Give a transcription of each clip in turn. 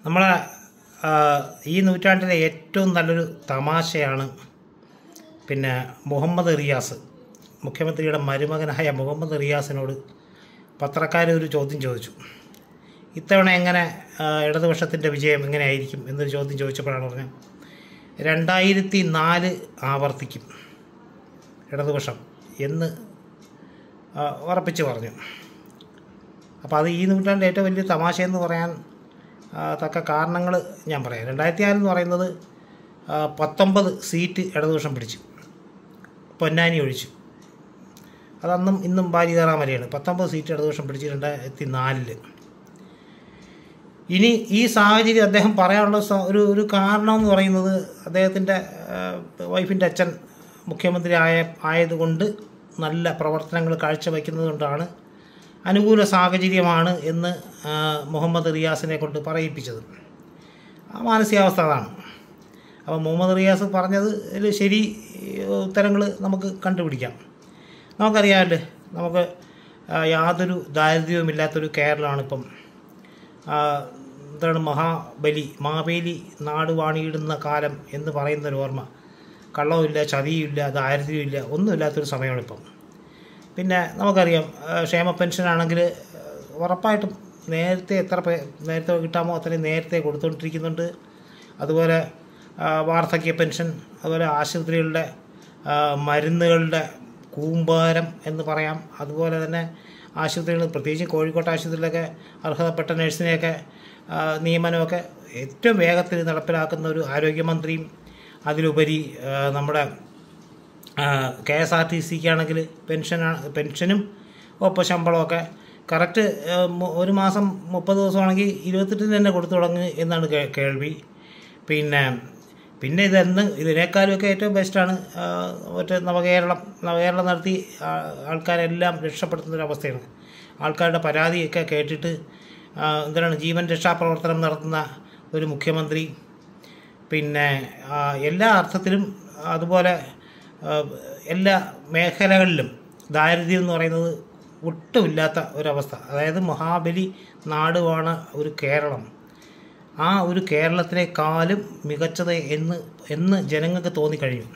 നമ്മളെ ആ, ഈ നൂറ്റാണ്ടിലെ ഏറ്റവും നല്ലൊരു തമാശയാണ് പിന്നെ മുഹമ്മദ് റിയാസ് മുഖ്യമന്ത്രിയുടെ മരുമകനായ മുഹമ്മദ് റിയാസിനോട് പത്രക്കാർ ഒരു ചോദ്യം ചോദിച്ചു ഇത്തവണ എങ്ങനെ ആ, ഇടതുപക്ഷത്തിൻ്റെ വിജയം എങ്ങനെയായിരിക്കും എന്നൊരു ചോദ്യം ചോദിച്ചപ്പോഴാണ് പറഞ്ഞത് രണ്ടായിരത്തി നാല് ആവർത്തിക്കും ഇടതുപക്ഷം എന്ന് ആ, ഉറപ്പിച്ച് പറഞ്ഞു അപ്പോൾ അത് ഈ നൂറ്റാണ്ടിൻ്റെ ഏറ്റവും വലിയ തമാശയെന്ന് പറയാൻ ആ, തക്ക കാരണങ്ങൾ ഞാൻ പറയാം രണ്ടായിരത്തി ആറ് എന്ന് പറയുന്നത് ആ, പത്തൊമ്പത് സീറ്റ് ഇടതുപക്ഷം പിടിച്ചു പൊന്നാനി ഒഴിച്ചു അതന്നും ഇന്നും ബാലികേറാൻ വരെയാണ് പത്തൊമ്പത് സീറ്റ് ഇടതുപക്ഷം പിടിച്ച് രണ്ടായിരത്തി നാലില് ഇനി ഈ സാഹചര്യം അദ്ദേഹം പറയാനുള്ള സ- ഒരു ഒരു കാരണം എന്ന് പറയുന്നത് അദ്ദേഹത്തിൻ്റെ വൈഫിൻ്റെ അച്ഛൻ മുഖ്യമന്ത്രി ആയ ആയതുകൊണ്ട് നല്ല പ്രവർത്തനങ്ങൾ കാഴ്ചവെക്കുന്നത് കൊണ്ടാണ് അനുകൂല സാഹചര്യമാണ് എന്ന് ആ, മുഹമ്മദ് റിയാസിനെ കൊണ്ട് പറയിപ്പിച്ചത് ആ മാനസികാവസ്ഥ അതാണ് അപ്പോൾ മുഹമ്മദ് റിയാസ് പറഞ്ഞത് ഇതിൽ ശരി ഉത്തരങ്ങൾ നമുക്ക് കണ്ടുപിടിക്കാം നമുക്കറിയാമല്ലേ നമുക്ക് ആ, യാതൊരു ദാരിദ്ര്യവുമില്ലാത്തൊരു കേരളമാണിപ്പം ആ, എന്താണ് മഹാബലി മാവേലി നാട് വാണിയിടുന്ന കാലം എന്ന് പറയുന്നൊരു ഓർമ്മ കള്ളവുമില്ല ചതിയുമില്ല ദാരിദ്ര്യമില്ല ഒന്നുമില്ലാത്തൊരു സമയമാണിപ്പം പിന്നെ നമുക്കറിയാം ആ, ക്ഷേമ പെൻഷനാണെങ്കിൽ ഉറപ്പായിട്ടും നേരത്തെ എത്ര പേ നേരത്തെ കിട്ടാമോ അത്രയും നേരത്തെ കൊടുത്തുകൊണ്ടിരിക്കുന്നുണ്ട് അതുപോലെ ആ, വാർദ്ധക്യ പെൻഷൻ അതുപോലെ ആശുപത്രികളുടെ ആ, മരുന്നുകളുടെ കൂമ്പാരം എന്ന് പറയാം അതുപോലെ തന്നെ ആശുപത്രികൾ പ്രത്യേകിച്ച് കോഴിക്കോട് ആശുപത്രിയിലൊക്കെ അർഹതപ്പെട്ട നഴ്സിനെയൊക്കെ ആ, നിയമനമൊക്കെ ഏറ്റവും വേഗത്തിൽ നടപ്പിലാക്കുന്ന ഒരു ആരോഗ്യമന്ത്രിയും അതിലുപരി ആ, നമ്മുടെ കെ എസ് ആർ ടി സിക്കാണെങ്കിൽ പെൻഷനാണ് പെൻഷനും ഒപ്പം ശമ്പളമൊക്കെ കറക്റ്റ് ഒരു മാസം മുപ്പത് ദിവസമാണെങ്കിൽ ഇരുപത്തെട്ടിന് തന്നെ കൊടുത്തു തുടങ്ങും എന്നാണ് കേ- കേൾവി പിന്നെ പിന്നെ ഇതെന്ന് ഇതിനേക്കാളുമൊക്കെ ഏറ്റവും ബെസ്റ്റാണ് മറ്റേ നവകേരളം നവകേരളം നടത്തി ആ, ആൾക്കാരെല്ലാം രക്ഷപ്പെടുത്തുന്ന ഒരു അവസ്ഥയാണ് ആൾക്കാരുടെ പരാതിയൊക്കെ കേട്ടിട്ട് ആ, എന്തിനാണ് ജീവൻ രക്ഷാപ്രവർത്തനം നടത്തുന്ന ഒരു മുഖ്യമന്ത്രി പിന്നെ ആ, എല്ലാ അർത്ഥത്തിലും അതുപോലെ ആ, എല്ലാ മേഖലകളിലും ദാരിദ്ര്യം എന്ന് പറയുന്നത് ഒട്ടുമില്ലാത്ത ഒരവസ്ഥ അതായത് മഹാബലി നാടുവാണ് ഒരു കേരളം ആ ഒരു കേരളത്തിനേക്കാളും മികച്ചത് എന്ന് എന്ന് ജനങ്ങൾക്ക് തോന്നിക്കഴിഞ്ഞു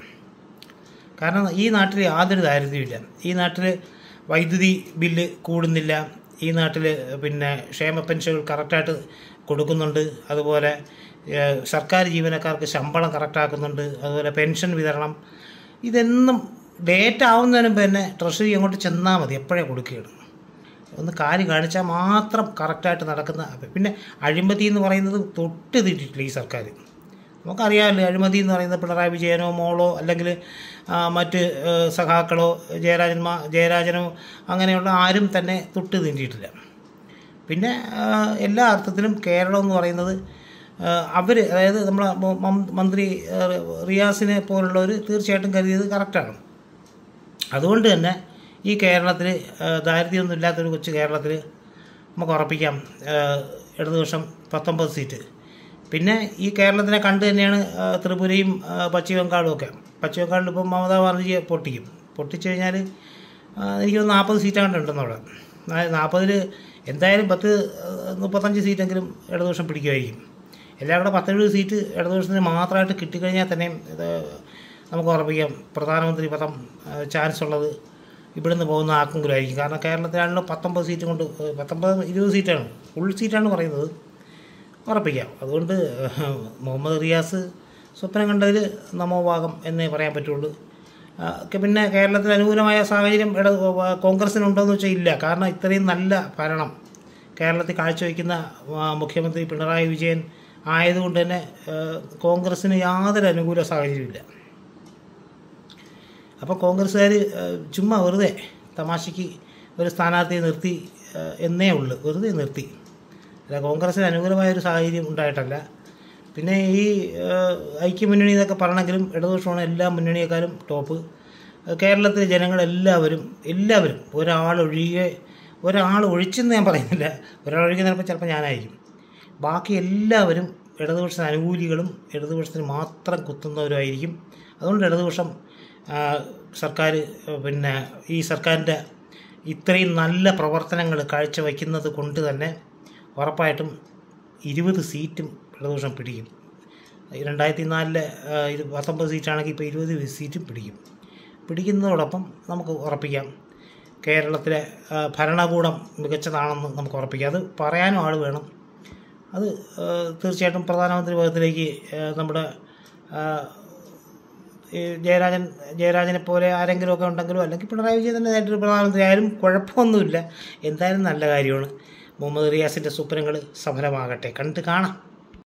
കാരണം ഈ നാട്ടിൽ യാതൊരു ദാരിദ്ര്യമില്ല ഈ നാട്ടിൽ വൈദ്യുതി ബില്ല് കൂടുന്നില്ല ഈ നാട്ടിൽ പിന്നെ ക്ഷേമ പെൻഷനുകൾ കറക്റ്റായിട്ട് കൊടുക്കുന്നുണ്ട് അതുപോലെ ഏഹ്, സർക്കാർ ജീവനക്കാർക്ക് ശമ്പളം കറക്റ്റാക്കുന്നുണ്ട് അതുപോലെ പെൻഷൻ വിതരണം ഇതെന്നും ഡേറ്റ് ആവുന്നതിന് മുമ്പ് തന്നെ ട്രഷറി അങ്ങോട്ട് ചെന്നാൽ മതി എപ്പോഴേ കൊടുക്കുകയാണ് ഒന്ന് കാര്യം കാണിച്ചാൽ മാത്രം കറക്റ്റായിട്ട് നടക്കുന്ന പിന്നെ അഴിമതി എന്ന് പറയുന്നത് തൊട്ട് തിട്ടിട്ടില്ല ഈ സർക്കാർ നമുക്കറിയാമല്ലോ അഴിമതി എന്ന് പറയുന്നത് പിണറായി വിജയനോ മോളോ അല്ലെങ്കിൽ ആ, മറ്റ് ഏ, സഖാക്കളോ ജയരാജൻ മാ ജയരാജനോ അങ്ങനെയുള്ള ആരും തന്നെ തൊട്ട് തിണ്ടിയിട്ടില്ല പിന്നെ ആ, എല്ലാ അർത്ഥത്തിലും കേരളം എന്ന് പറയുന്നത് അവർ അതായത് നമ്മളെ മ- മം- മന്ത്രി ആ, റിയാസിനെ പോലുള്ളവർ തീർച്ചയായിട്ടും കരുതിയത് കറക്റ്റാണ് അതുകൊണ്ട് തന്നെ ഈ കേരളത്തിൽ ദാരിദ്ര്യമൊന്നും ഇല്ലാത്തൊരു കൊച്ചു കേരളത്തിൽ നമുക്ക് ഉറപ്പിക്കാം ആ, ഇടതുപക്ഷം പത്തൊമ്പത് സീറ്റ് പിന്നെ ഈ കേരളത്തിനെ കണ്ടു തന്നെയാണ് ആ, ത്രിപുരയും ആ, പശ്ചിമ ബംഗാളും ഒക്കെ പശ്ചിമ ബംഗാളിൽ ഇപ്പം മമതാ ബാനർജിയെ പൊട്ടിക്കും പൊട്ടിച്ചു കഴിഞ്ഞാൽ എനിക്ക് തോന്നുന്നു നാൽപ്പത് സീറ്റാണ്ട് ഉണ്ടെന്നവിടെ നാൽപ്പതിൽ എന്തായാലും പത്ത് ആ, മുപ്പത്തഞ്ച് സീറ്റെങ്കിലും ഇടതുപക്ഷം പിടിക്കുമായിരിക്കും എല്ലാം കൂടെ പത്തെഴുപത് സീറ്റ് ഇടതുപക്ഷത്തിന് മാത്രമായിട്ട് കിട്ടിക്കഴിഞ്ഞാൽ തന്നെ ഇത് നമുക്ക് ഉറപ്പിക്കാം പ്രധാനമന്ത്രി പദം ആ, ചാൻസ് ഉള്ളത് ഇവിടുന്ന് പോകുന്ന ആർക്കെങ്കിലും ആയിരിക്കും കാരണം കേരളത്തിലാണല്ലോ പത്തൊമ്പത് സീറ്റ് കൊണ്ട് ഏഹ്, പത്തൊമ്പത് ഇരുപത് സീറ്റാണ് ഫുൾ സീറ്റാണ് പറയുന്നത് ഉറപ്പിക്കാം അതുകൊണ്ട് ഏഹ്, മുഹമ്മദ് റിയാസ് സ്വപ്നം കണ്ടതിൽ നമോഭാഗം എന്നേ പറയാൻ പറ്റുള്ളൂ ആ, ഒക്കെ പിന്നെ കേരളത്തിൽ അനുകൂലമായ സാഹചര്യം ഇട കോൺഗ്രസിനുണ്ടോയെന്ന് വെച്ചാൽ ഇല്ല കാരണം ഇത്രയും നല്ല ഭരണം കേരളത്തിൽ കാഴ്ചവെക്കുന്ന ആ, മുഖ്യമന്ത്രി പിണറായി വിജയൻ ആയതുകൊണ്ട് തന്നെ ഏഹ്, കോൺഗ്രസ്സിന് യാതൊരു അനുകൂല സാഹചര്യമില്ല അപ്പോൾ കോൺഗ്രസ്സുകാർ ചുമ്മാ വെറുതെ തമാശയ്ക്ക് ഒരു സ്ഥാനാർത്ഥിയെ നിർത്തി ഏഹ്, എന്നേ ഉള്ളൂ വെറുതെ നിർത്തി അല്ല കോൺഗ്രസ്സിന് അനുകൂലമായ ഒരു സാഹചര്യം ഉണ്ടായിട്ടല്ല പിന്നെ ഈ ഏഹ്, ഐക്യമുന്നണി എന്നൊക്കെ പറയണമെങ്കിലും ഇടതുപക്ഷമാണ് എല്ലാ മുന്നണിയേക്കാളും ടോപ്പ് കേരളത്തിലെ ജനങ്ങളെല്ലാവരും എല്ലാവരും ഒരാളൊഴികെ ഒരാൾ ഒഴിച്ചെന്ന് ഞാൻ പറയുന്നില്ല ഒരാളൊഴികെ ചിലപ്പോൾ ചിലപ്പോൾ ഞാനായിരിക്കും ബാക്കി എല്ലാവരും ഇടതുപക്ഷത്തിന് അനുകൂലികളും ഇടതുപക്ഷത്തിന് മാത്രം കുത്തുന്നവരുമായിരിക്കും അതുകൊണ്ട് ഇടതുപക്ഷം ആ, സർക്കാർ പിന്നെ ഈ സർക്കാരിൻ്റെ ഇത്രയും നല്ല പ്രവർത്തനങ്ങൾ കാഴ്ചവെക്കുന്നത് കൊണ്ട് തന്നെ ഉറപ്പായിട്ടും ഇരുപത് സീറ്റും ഇടതുപക്ഷം പിടിക്കും രണ്ടായിരത്തി നാലില് ഇത് പത്തൊമ്പത് സീറ്റാണെങ്കിൽ ഇപ്പോൾ ഇരുപത് സീറ്റും പിടിക്കും പിടിക്കുന്നതോടൊപ്പം നമുക്ക് ഉറപ്പിക്കാം കേരളത്തിലെ ആ, ഭരണകൂടം മികച്ചതാണെന്ന് നമുക്ക് ഉറപ്പിക്കാം അത് പറയാനും ആൾ വേണം അത് ആ, തീർച്ചയായിട്ടും പ്രധാനമന്ത്രി പദത്തിലേക്ക് ആ, നമ്മുടെ ആ, ഈ ജയരാജൻ ജയരാജനെ പോലെ ആരെങ്കിലുമൊക്കെ ഉണ്ടെങ്കിലോ അല്ലെങ്കിൽ പിണറായി വിജയൻ തന്നെ നേരിട്ട് പ്രധാനമന്ത്രി ആയാലും കുഴപ്പമൊന്നുമില്ല എന്തായാലും നല്ല കാര്യമാണ് മുഹമ്മദ് റിയാസിൻ്റെ സ്വപ്നങ്ങൾ സഫലമാകട്ടെ കണ്ടിട്ട് കാണാം